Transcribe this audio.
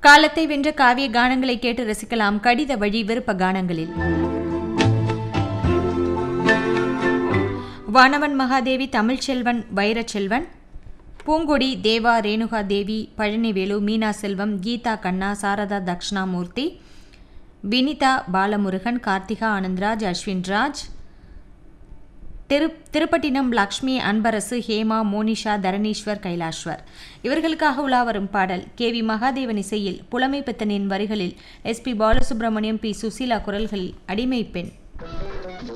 காலத்தை வென்ற காவிய கானங்களை கேட்டு ரசிக்கலாம் கடித வழி விருப்ப கானங்களில் வானவன் மகாதேவி தமிழ்ச்செல்வன் வைரச்செல்வன் பூங்கொடி தேவா ரேணுகா தேவி பழனிவேலு மீனா செல்வம் கீதா கண்ணா சாரதா தக்ஷணாமூர்த்தி வினிதா பாலமுருகன் கார்த்திகா ஆனந்த்ராஜ் அஸ்வின்ராஜ் திரு திருப்பட்டினம் லக்ஷ்மி அன்பரசு ஹேமா மோனிஷா தரணீஸ்வர் கைலாஷ்வர் இவர்களுக்காக உலா வரும் பாடல் கே வி மகாதேவன் இசையில் புலமை பித்தனின் வரிகளில் S P Balasubramaniam P Susheela குரல்களில் அடிமை பெண்